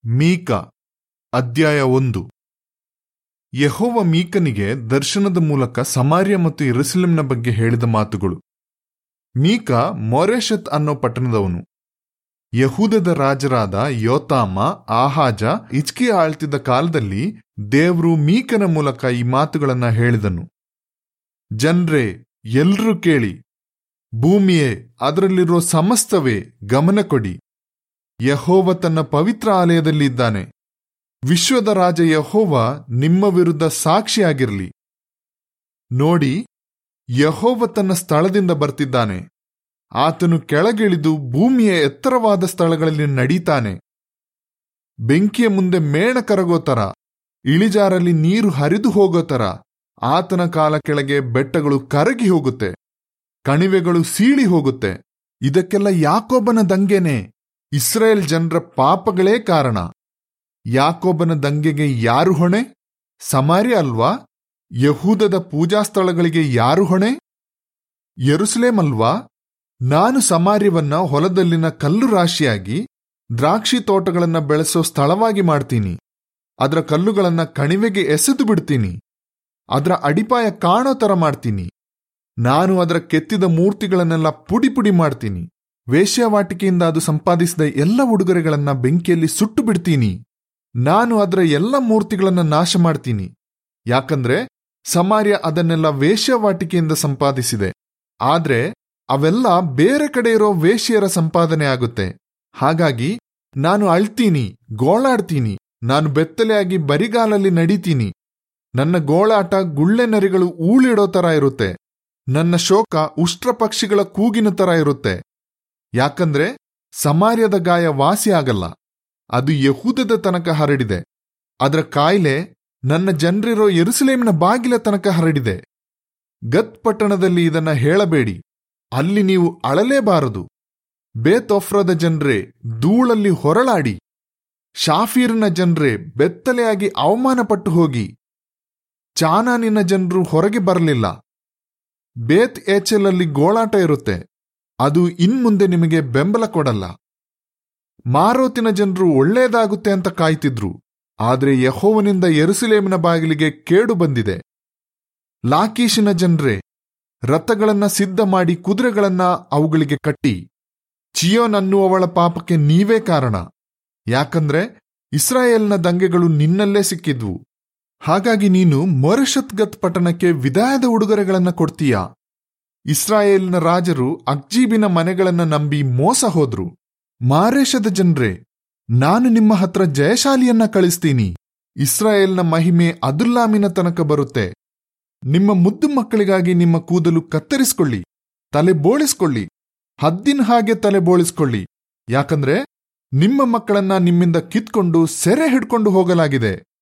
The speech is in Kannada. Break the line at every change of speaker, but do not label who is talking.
ಮೀಕ ಅಧ್ಯಾಯ ಒಂದು ಯಹೋವ ಮೀಕನಿಗೆ ದರ್ಶನದ ಮೂಲಕ ಸಮಾರ್ಯ ಮತ್ತು ಯೆರೂಸಲೇಮಿನ ಬಗ್ಗೆ ಹೇಳಿದ ಮಾತುಗಳು ಮೀಕ ಮೊರೆಷತ್ ಅನ್ನೋ ಪಟ್ಟಣದವನು ಯಹೂದದ ರಾಜರಾದ ಯೋತಾಮ ಆಹಾಜ ಇಚ್ಕಿ ಆಳ್ತಿದ್ದ ಕಾಲದಲ್ಲಿ ದೇವ್ರು ಮೀಕನ ಮೂಲಕ ಈ ಮಾತುಗಳನ್ನ ಹೇಳಿದನು ಜನ್ರೇ ಎಲ್ರೂ ಕೇಳಿ ಭೂಮಿಯೇ ಅದರಲ್ಲಿರೋ ಸಮಸ್ತವೇ ಗಮನ ಕೊಡಿ ಯಹೋವ ತನ್ನ ಪವಿತ್ರ ಆಲಯದಲ್ಲಿದ್ದಾನೆ ವಿಶ್ವದ ರಾಜ ಯಹೋವ ನಿಮ್ಮ ವಿರುದ್ಧ ಸಾಕ್ಷಿಯಾಗಿರಲಿ ನೋಡಿ ಯಹೋವ ತನ್ನ ಸ್ಥಳದಿಂದ ಬರ್ತಿದ್ದಾನೆ ಆತನು ಕೆಳಗಿಳಿದು ಭೂಮಿಯ ಎತ್ತರವಾದ ಸ್ಥಳಗಳಲ್ಲಿ ನಡೀತಾನೆ ಬೆಂಕಿಯ ಮುಂದೆ ಮೇಣ ಕರಗೋ ತರ ಇಳಿಜಾರಲ್ಲಿ ನೀರು ಹರಿದು ಹೋಗೋ ತರ ಆತನ ಕಾಲ ಕೆಳಗೆ ಬೆಟ್ಟಗಳು ಕರಗಿ ಹೋಗುತ್ತೆ ಕಣಿವೆಗಳು ಸೀಳಿ ಹೋಗುತ್ತೆ ಇದಕ್ಕೆಲ್ಲ ಯಾಕೋಬನ ದಂಗೆನೆ ಇಸ್ರೇಲ್ ಜನರ ಪಾಪಗಳೇ ಕಾರಣ ಯಾಕೋಬನ ದಂಗೆಗೆ ಯಾರು ಹೊಣೆ ಸಮಾರ್ಯ ಅಲ್ವಾ ಯಹೂದದ ಪೂಜಾ ಸ್ಥಳಗಳಿಗೆ ಯಾರು ಹೊಣೆ ಯರುಸಲೇಮ್ ಅಲ್ವಾ ನಾನು ಸಮಾರ್ಯವನ್ನ ಹೊಲದಲ್ಲಿನ ಕಲ್ಲು ರಾಶಿಯಾಗಿ ದ್ರಾಕ್ಷಿ ತೋಟಗಳನ್ನ ಬೆಳೆಸೋ ಸ್ಥಳವಾಗಿ ಮಾಡ್ತೀನಿ ಅದರ ಕಲ್ಲುಗಳನ್ನ ಕಣಿವೆಗೆ ಎಸೆದು ಬಿಡ್ತೀನಿ ಅದರ ಅಡಿಪಾಯ ಕಾಣೋ ತರ ಮಾಡ್ತೀನಿ ನಾನು ಅದರ ಕೆತ್ತಿದ ಮೂರ್ತಿಗಳನ್ನೆಲ್ಲ ಪುಡಿ ಪುಡಿ ಮಾಡ್ತೀನಿ ವೇಶ್ಯಾವಾಟಿಕೆಯಿಂದ ಅದು ಸಂಪಾದಿಸಿದ ಎಲ್ಲ ಉಡುಗೊರೆಗಳನ್ನ ಬೆಂಕಿಯಲ್ಲಿ ಸುಟ್ಟು ಬಿಡ್ತೀನಿ ನಾನು ಅದರ ಎಲ್ಲ ಮೂರ್ತಿಗಳನ್ನ ನಾಶ ಮಾಡ್ತೀನಿ ಯಾಕಂದ್ರೆ ಸಮಾರ್ಯ ಅದನ್ನೆಲ್ಲ ವೇಶ್ಯಾವಾಟಿಕೆಯಿಂದ ಸಂಪಾದಿಸಿದೆ ಆದ್ರೆ ಅವೆಲ್ಲ ಬೇರೆ ಕಡೆ ಇರೋ ವೇಶ್ಯರ ಸಂಪಾದನೆ ಆಗುತ್ತೆ ಹಾಗಾಗಿ ನಾನು ಅಳ್ತೀನಿ ಗೋಳಾಡ್ತೀನಿ ನಾನು ಬೆತ್ತಲೆಯಾಗಿ ಬರಿಗಾಲಲ್ಲಿ ನಡೀತೀನಿ ನನ್ನ ಗೋಳಾಟ ಗುಳ್ಳೆ ನರಿಗಳು ಊಳಿಡೋ ತರ ಇರುತ್ತೆ ನನ್ನ ಶೋಕ ಉಷ್ಟ್ರ ಪಕ್ಷಿಗಳ ಕೂಗಿನ ತರ ಇರುತ್ತೆ ಯಾಕಂದ್ರೆ ಸಮಾರ್ಯದ ಗಾಯ ವಾಸಿ ಆಗಲ್ಲ ಅದು ಯಹೂದದ ತನಕ ಹರಡಿದೆ ಅದರ ಕಾಯಿಲೆ ನನ್ನ ಜನರಿರೋ ಎರುಸಲೇಮಿನ ಬಾಗಿಲ ತನಕ ಹರಡಿದೆ ಗತ್ ಪಟ್ಟಣದಲ್ಲಿ ಇದನ್ನ ಹೇಳಬೇಡಿ ಅಲ್ಲಿ ನೀವು ಅಳಲೇಬಾರದು ಬೇತೊಫ್ರದ ಜನರೇ ಧೂಳಲ್ಲಿ ಹೊರಳಾಡಿ ಶಾಫೀರ್ನ ಜನರೇ ಬೆತ್ತಲೆಯಾಗಿ ಅವಮಾನಪಟ್ಟು ಹೋಗಿ ಚಾನಾನಿನ ಜನರು ಹೊರಗೆ ಬರಲಿಲ್ಲ ಬೇತ್ ಏಚೆಲಲ್ಲಿ ಗೋಳಾಟ ಇರುತ್ತೆ ಅದು ಇನ್ಮುಂದೆ ನಿಮಗೆ ಬೆಂಬಲ ಕೊಡಲ್ಲ ಮಾರೋತಿನ ಜನರು ಒಳ್ಳೇದಾಗುತ್ತೆ ಅಂತ ಕಾಯ್ತಿದ್ರು ಆದ್ರೆ ಯಹೋವನಿಂದ ಎರುಸಲೇಮಿನ ಬಾಗಿಲಿಗೆ ಕೇಡು ಬಂದಿದೆ ಲಾಕೀಶಿನ ಜನರೇ ರಥಗಳನ್ನ ಸಿದ್ಧ ಮಾಡಿ ಕುದುರೆಗಳನ್ನ ಅವುಗಳಿಗೆ ಕಟ್ಟಿ ಚಿಯೋನ್ ಅನ್ನುವವಳ ಪಾಪಕ್ಕೆ ನೀವೇ ಕಾರಣ ಯಾಕಂದ್ರೆ ಇಸ್ರಾಯೇಲ್ನ ದಂಗೆಗಳು ನಿನ್ನಲ್ಲೇ ಸಿಕ್ಕಿದ್ವು ಹಾಗಾಗಿ ನೀನು ಮೊರಷತ್ಗತ್ ಪಟ್ಟಣಕ್ಕೆ ವಿದಾಯದ ಉಡುಗೊರೆಗಳನ್ನ ಕೊಡ್ತೀಯಾ ಇಸ್ರಾಯೇಲ್ನ ರಾಜರು ಅಕ್ಜೀಬಿನ ಮನೆಗಳನ್ನ ನಂಬಿ ಮೋಸ ಹೋದ್ರು ಮಾರೇಶದ ಜನರೇ ನಾನು ನಿಮ್ಮ ಹತ್ರ ಜಯಶಾಲಿಯನ್ನ ಕಳಿಸ್ತೀನಿ ಇಸ್ರಾಯೇಲ್ನ ಮಹಿಮೆ ಅದುಲ್ಲಾಮಿನ ತನಕ ಬರುತ್ತೆ ನಿಮ್ಮ ಮುದ್ದು ಮಕ್ಕಳಿಗಾಗಿ ನಿಮ್ಮ ಕೂದಲು ಕತ್ತರಿಸ್ಕೊಳ್ಳಿ ತಲೆ ಬೋಳಿಸ್ಕೊಳ್ಳಿ ಹದ್ದಿನ ಹಾಗೆ ತಲೆ ಬೋಳಿಸ್ಕೊಳ್ಳಿ ಯಾಕಂದ್ರೆ ನಿಮ್ಮ ಮಕ್ಕಳನ್ನ ನಿಮ್ಮಿಂದ ಕಿತ್ಕೊಂಡು ಸೆರೆ ಹಿಡ್ಕೊಂಡು ಹೋಗಲಾಗಿದೆ